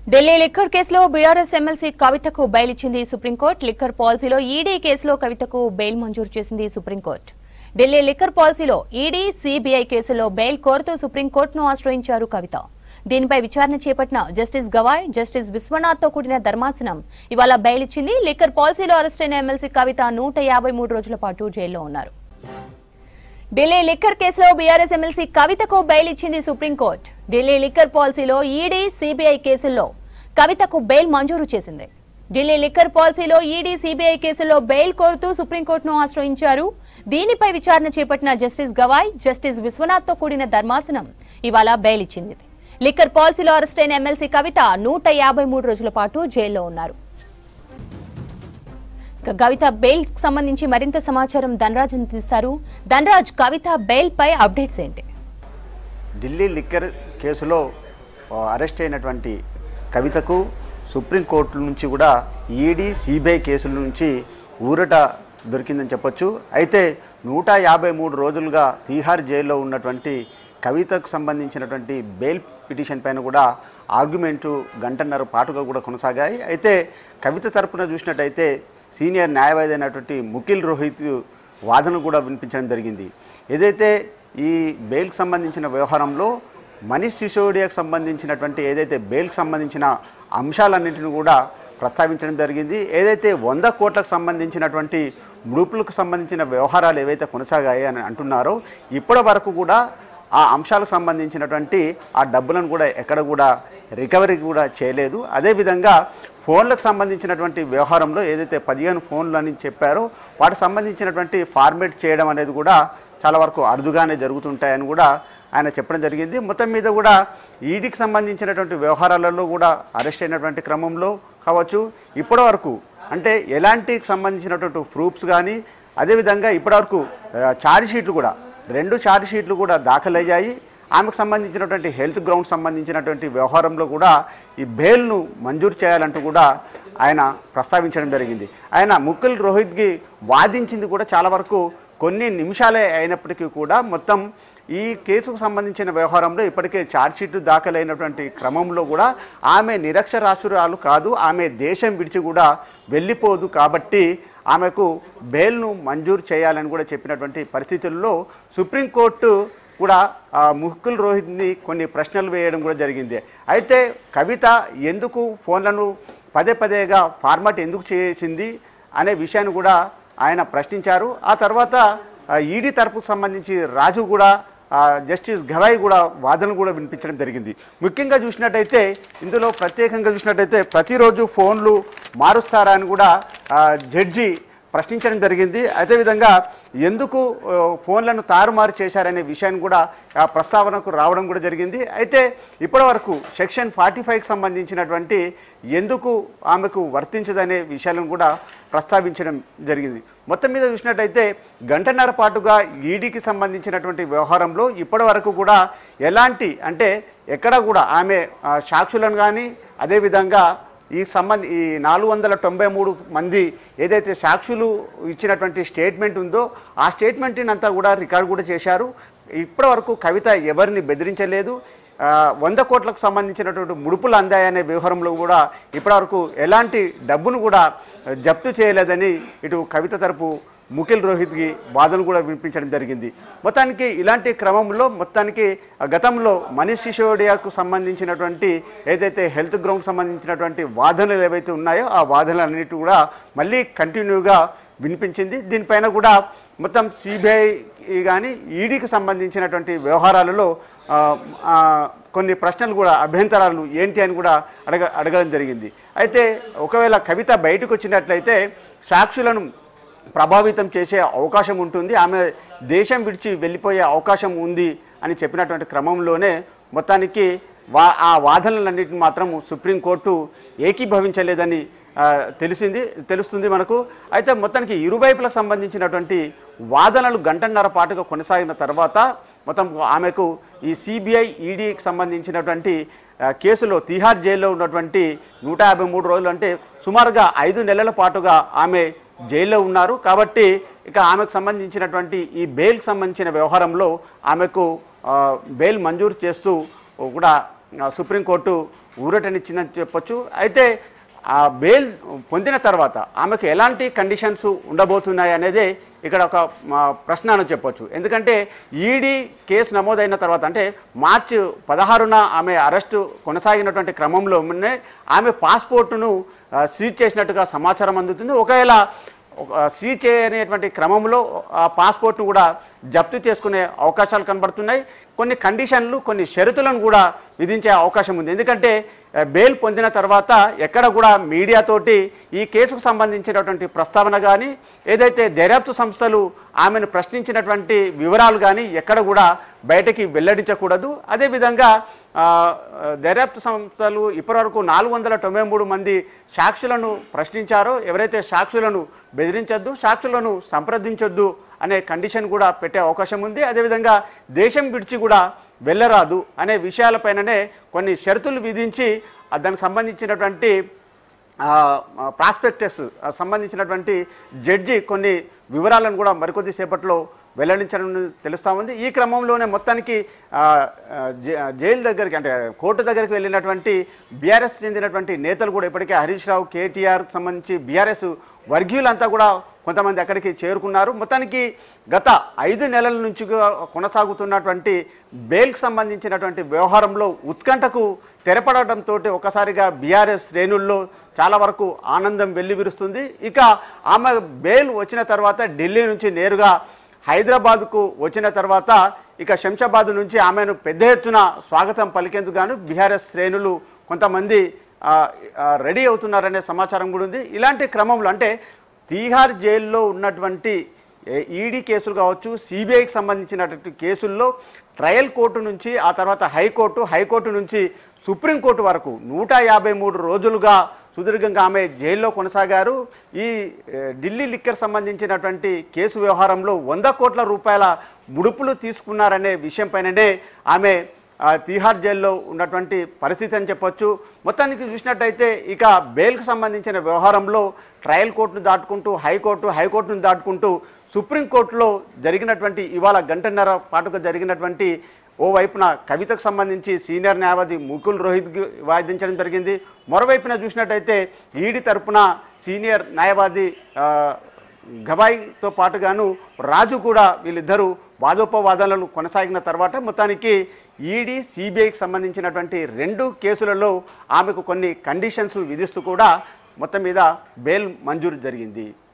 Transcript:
Delhi liquor కేసులో BRS MLC కవితకు bail ఇచ్చింది సుప్రీంకోర్టు లిక్కర్ పాలసీలో ఈడీ కేసులో కవితకు బెయిల్ మంజూరు చేసింది సుప్రీంకోర్టు ఢిల్లీ లిక్కర్ పాలసీలో ఈడీ సిబిఐ కేసులో బెయిల్ కోరుతూ సుప్రీంకోర్టును ఆశ్రయించారు కవిత దీనిపై విచారణ చేపట్టిన జస్టిస్ గవాయ్ జస్టిస్ విశ్వనాథ్ తో కూడిన ధర్మాసనం ఇవాళ బెయిల్ ఇచ్చింది లిక్కర్ పాలసీలో అరెస్టైన ఎమ్మెల్సీ కవిత నూట యాభై మూడు రోజుల పాటు జైల్లో ఉన్నారు ఢిల్లీ లిక్కర్ కేసులో బీఆర్ఎస్ ఎమ్మెల్సీ కవితకు బెయిల్ ఇచ్చింది సుప్రీంకోర్టు ఢిల్లీ లిక్కర్ పాలసీలో ఈడీ సిబిఐ కేసుల్లో కవితకు బెయిల్ మంజూరు చేసింది ఢిల్లీ లిక్కర్ పాలసీలో ఈడీ సిబిఐ కేసుల్లో బెయిల్ కోరుతూ సుప్రీంకోర్టును ఆశ్రయించారు దీనిపై విచారణ చేపట్టిన జస్టిస్ గవాయ్ జస్టిస్ విశ్వనాథ్ తో కూడిన ధర్మాసనం ఇవాళ బెయిల్ ఇచ్చింది లిక్కర్ పాలసీలో అరెస్టైన ఎమ్మెల్సీ కవిత నూట యాభై మూడు రోజుల పాటు జైల్లో ఉన్నారు ఇక కవిత బెయిల్ కి సంబంధించి మరింత సమాచారం ధనరాజ్ అందిస్తారు ధనరాజ్ కవిత బెయిల్ పై అప్డేట్స్ ఏంటి ఢిల్లీ లిక్కర్ కేసులో ఆ, అరెస్ట్ అయినటువంటి కవితకు సుప్రీంకోర్టు నుంచి కూడా ఈడీ సిబిఐ కేసుల నుంచి ఊరట దొరికిందని చెప్పొచ్చు అయితే నూట యాభై మూడు రోజులుగా తీహార్ జైల్లో ఉన్నటువంటి కవితకు సంబంధించినటువంటి బెయిల్ పిటిషన్ పైన కూడా ఆర్గ్యుమెంటు గంటన్నర పాటుగా కూడా కొనసాగాయి అయితే కవిత తరపున చూసినట్టయితే సీనియర్ న్యాయవాది అయినటువంటి ముఖిల్ రోహిత్ వాదన కూడా వినిపించడం జరిగింది ఏదైతే ఈ బెయిల్కి సంబంధించిన వ్యవహారంలో మనీష్ సిసోడియాకు సంబంధించినటువంటి ఏదైతే బెయిల్కి సంబంధించిన అంశాలన్నింటిని కూడా ప్రస్తావించడం జరిగింది ఏదైతే వంద కోట్లకు సంబంధించినటువంటి ముడుపులకు సంబంధించిన వ్యవహారాలు ఏవైతే కొనసాగాయి అని అంటున్నారో ఇప్పటి వరకు కూడా ఆ అంశాలకు సంబంధించినటువంటి ఆ డబ్బులను కూడా ఎక్కడ కూడా రికవరీ కూడా చేయలేదు అదేవిధంగా ఫోన్లకు సంబంధించినటువంటి వ్యవహారంలో ఏదైతే పదిహేను ఫోన్లు అని చెప్పారో వాటికి సంబంధించినటువంటి ఫార్మేట్ చేయడం అనేది కూడా చాలా వరకు అరుదుగానే జరుగుతుంటాయని కూడా ఆయన చెప్పడం జరిగింది మొత్తం మీద కూడా ఈడీకి సంబంధించినటువంటి వ్యవహారాలలో కూడా అరెస్ట్ అయినటువంటి క్రమంలో కావచ్చు ఇప్పటి వరకు అంటే ఎలాంటి సంబంధించినటువంటి ప్రూఫ్స్ కానీ అదేవిధంగా ఇప్పటివరకు ఆ, ఛార్జ్ షీట్లు కూడా రెండు ఛార్జ్ షీట్లు కూడా దాఖలయ్యాయి ఆమెకు సంబంధించినటువంటి హెల్త్ గ్రౌండ్ సంబంధించినటువంటి వ్యవహారంలో కూడా ఈ బెయిల్ను మంజూరు చేయాలంటూ కూడా ఆయన ప్రస్తావించడం జరిగింది ఆయన ముకుల్ రోహిత్కి వాదించింది కూడా చాలా వరకు కొన్ని నిమిషాలే అయినప్పటికీ కూడా మొత్తం ఈ కేసుకు సంబంధించిన వ్యవహారంలో ఇప్పటికే ఛార్జ్షీట్ దాఖలైనటువంటి క్రమంలో కూడా ఆమె నిరక్షరాస్యురాలు కాదు ఆమె దేశం విడిచి కూడా వెళ్ళిపోదు కాబట్టి ఆమెకు బెయిల్ను మంజూరు చేయాలని కూడా చెప్పినటువంటి పరిస్థితుల్లో సుప్రీంకోర్టు కూడా ఆ, ముకుల్ రోహిత్ని కొన్ని ప్రశ్నలు వేయడం కూడా జరిగింది అయితే కవిత ఎందుకు ఫోన్లను పదే పదేగా ఫార్మాట్ ఎందుకు చేసింది అనే విషయాన్ని కూడా ఆయన ప్రశ్నించారు ఆ తర్వాత ఈడీ తరపుకు సంబంధించి రాజు కూడా ఆ, జస్టిస్ గవాయ్ కూడా వాదన కూడా వినిపించడం జరిగింది ముఖ్యంగా చూసినట్టయితే ఇందులో ప్రత్యేకంగా చూసినట్టయితే ప్రతిరోజు ఫోన్లు మారుస్తారా అని కూడా ఆ, జడ్జి ప్రశ్నించడం జరిగింది అదేవిధంగా ఎందుకు ఆ, ఫోన్లను తారుమారు చేశారనే విషయాన్ని కూడా ఆ ప్రస్తావనకు రావడం కూడా జరిగింది అయితే ఇప్పటివరకు సెక్షన్ ఫార్టీ ఫైవ్కి సంబంధించినటువంటి ఎందుకు ఆమెకు వర్తించదనే విషయాలను కూడా ప్రస్తావించడం జరిగింది మొత్తం మీద చూసినట్టయితే గంటన్నర పాటుగా ఈడీకి సంబంధించినటువంటి వ్యవహారంలో ఇప్పటివరకు కూడా ఎలాంటి అంటే ఎక్కడ కూడా ఆమె ఆ, సాక్షులను కానీ అదేవిధంగా ఈ సంబంధ ఈ నాలుగు వందల తొంభై మూడు మంది ఏదైతే సాక్షులు ఇచ్చినటువంటి స్టేట్మెంట్ ఉందో ఆ స్టేట్మెంట్ని అంతా కూడా రికార్డ్ కూడా చేశారు ఇప్పటివరకు కవిత ఎవరిని బెదిరించలేదు ఆ, వంద కోట్లకు సంబంధించినటువంటి ముడుపులు అందాయనే వ్యవహారంలో కూడా ఇప్పటివరకు ఎలాంటి డబ్బును కూడా జప్తు చేయలేదని ఇటు కవిత తరపు ముఖిల్ రోహిత్కి వాదన కూడా వినిపించడం జరిగింది మొత్తానికి ఇలాంటి క్రమంలో మొత్తానికి ఆ గతంలో మనీష్ సిసోడియాకు సంబంధించినటువంటి ఏదైతే హెల్త్ గ్రౌండ్ సంబంధించినటువంటి వాదనలు ఏవైతే ఉన్నాయో ఆ వాదనలన్నిటి కూడా మళ్ళీ కంటిన్యూగా వినిపించింది దీనిపైన కూడా మొత్తం సిబిఐ కానీ ఈడీకి సంబంధించినటువంటి వ్యవహారాలలో ఆ, ఆ, కొన్ని ప్రశ్నలు కూడా అభ్యంతరాలు ఏంటి అని కూడా అడగ అడగడం జరిగింది అయితే ఒకవేళ కవిత బయటకు వచ్చినట్లయితే సాక్షులను ప్రభావితం చేసే అవకాశం ఉంటుంది ఆమె దేశం విడిచి వెళ్ళిపోయే అవకాశం ఉంది అని చెప్పినటువంటి క్రమంలోనే మొత్తానికి వా ఆ వాదనలన్నింటిని మాత్రం సుప్రీంకోర్టు ఏకీభవించలేదని ఆ, తెలిసింది తెలుస్తుంది మనకు అయితే మొత్తానికి ఇరువైపులకు సంబంధించినటువంటి వాదనలు గంటన్నర పాటుగా కొనసాగిన తర్వాత మొత్తం ఆమెకు ఈ సిబిఐ ఈడీకి సంబంధించినటువంటి ఆ, కేసులో తిహార్ జైల్లో ఉన్నటువంటి నూట యాభై మూడు రోజులు అంటే సుమారుగా ఐదు నెలల పాటుగా ఆమె జైల్లో ఉన్నారు కాబట్టి ఇక ఆమెకు సంబంధించినటువంటి ఈ బెయిల్కి సంబంధించిన వ్యవహారంలో ఆమెకు ఆ, బెయిల్ మంజూరు చేస్తూ కూడా ఆ, సుప్రీంకోర్టు ఊరటనిచ్చిందని చెప్పొచ్చు అయితే ఆ బెయిల్ పొందిన తర్వాత ఆమెకు ఎలాంటి కండిషన్స్ ఉండబోతున్నాయి అనేది ఇక్కడ ఒక మా, ప్రశ్న అని చెప్పొచ్చు ఎందుకంటే ఈడీ కేసు నమోదైన తర్వాత అంటే మార్చి పదహారున ఆమె అరెస్టు కొనసాగినటువంటి క్రమంలోనే ఆమె పాస్పోర్టును ఆ, సీజ్ చేసినట్టుగా సమాచారం అందుతుంది ఒకవేళ ఒక సీజ్ చేయనేటువంటి క్రమంలో ఆ పాస్పోర్ట్ను కూడా జప్తు చేసుకునే అవకాశాలు కనబడుతున్నాయి కొన్ని కండిషన్లు కొన్ని షరతులను కూడా విధించే అవకాశం ఉంది ఎందుకంటే ఆ, బెయిల్ పొందిన తర్వాత ఎక్కడ కూడా మీడియాతోటి ఈ కేసుకు సంబంధించినటువంటి ప్రస్తావన కానీ ఏదైతే దర్యాప్తు సంస్థలు ఆమెను ప్రశ్నించినటువంటి వివరాలు కానీ ఎక్కడ కూడా బయటకి వెల్లడించకూడదు అదేవిధంగా ఆ, దర్యాప్తు సంస్థలు ఇప్పటివరకు నాలుగు వందల తొంభై మూడు మంది సాక్షులను ప్రశ్నించారో ఎవరైతే సాక్షులను బెదిరించొద్దు సాక్షులను సంప్రదించొద్దు అనే కండిషన్ కూడా పెట్టే అవకాశం ఉంది అదేవిధంగా దేశం విడిచి కూడా వెళ్ళరాదు అనే విషయాలపైననే కొన్ని షరతులు విధించి ఆ దానికి సంబంధించినటువంటి ప్రాస్పెక్టస్ సంబంధించినటువంటి జడ్జి కొన్ని వివరాలను కూడా మరికొద్ది సేపట్లో వెల్లడించడం తెలుస్తూ ఉంది ఈ క్రమంలోనే మొత్తానికి ఆ, ఆ, జై- జైలు దగ్గరికి అంటే కోర్టు దగ్గరికి వెళ్ళినటువంటి బీఆర్ఎస్ చెందినటువంటి నేతలు కూడా ఇప్పటికే హరీష్ రావు కేటీఆర్ సంబంధించి బీఆర్ఎస్ వర్గీయులంతా కూడా కొంతమంది అక్కడికి చేరుకున్నారు మొత్తానికి గత ఐదు నెలల నుంచి కొనసాగుతున్నటువంటి బెయిల్కి సంబంధించినటువంటి వ్యవహారంలో ఉత్కంఠకు తెరపడడంతో ఒకసారిగా బీఆర్ఎస్ శ్రేణుల్లో చాలా వరకు ఆనందం వెల్లివిరుస్తుంది ఇక ఆమె బెయిల్ వచ్చిన తర్వాత ఢిల్లీ నుంచి నేరుగా హైదరాబాద్కు వచ్చిన తర్వాత ఇక శంషాబాద్ నుంచి ఆమెను పెద్ద ఎత్తున స్వాగతం పలికేందుకు గాను బీఆర్ఎస్ శ్రేణులు కొంతమంది ఆ, ఆ, రెడీ అవుతున్నారనే సమాచారం కూడా ఉంది ఇలాంటి క్రమంలో అంటే తీహార్ జైల్లో ఉన్నటువంటి ఏ- ఈడీ కేసులు కావచ్చు సిబిఐకి సంబంధించినటువంటి కేసుల్లో ట్రయల్ కోర్టు నుంచి ఆ తర్వాత హైకోర్టు హైకోర్టు నుంచి సుప్రీంకోర్టు వరకు నూట యాభై మూడు రోజులుగా సుదీర్ఘంగా ఆమె జైల్లో కొనసాగారు ఈ ఏ, ఢిల్లీ లిక్కర్ సంబంధించినటువంటి కేసు వ్యవహారంలో వంద కోట్ల రూపాయల ముడుపులు తీసుకున్నారనే విషయంపైననే ఆమె ఆ, తీహార్ జైల్లో ఉన్నటువంటి పరిస్థితి అని చెప్పొచ్చు మొత్తానికి చూసినట్టయితే ఇక బెయిల్కి సంబంధించిన వ్యవహారంలో ట్రయల్ కోర్టును దాటుకుంటూ హైకోర్టు హైకోర్టును దాటుకుంటూ సుప్రీంకోర్టులో జరిగినటువంటి ఇవాళ గంటన్నర పాటుగా జరిగినటువంటి ఓవైపున కవితకు సంబంధించి సీనియర్ న్యాయవాది ముకుల్ రోహిత్ వాదించడం జరిగింది మరోవైపున చూసినట్టయితే ఈడీ తరపున సీనియర్ న్యాయవాది ఆ, గవాయితో పాటుగాను రాజు కూడా వీళ్ళిద్దరూ వాదోపవాదాలను కొనసాగిన తర్వాత మొత్తానికి ఈడీ సిబిఐకి సంబంధించినటువంటి రెండు కేసులలో ఆమెకు కొన్ని కండిషన్స్ విధిస్తూ కూడా మొత్తం మీద బెయిల్ మంజూరు జరిగింది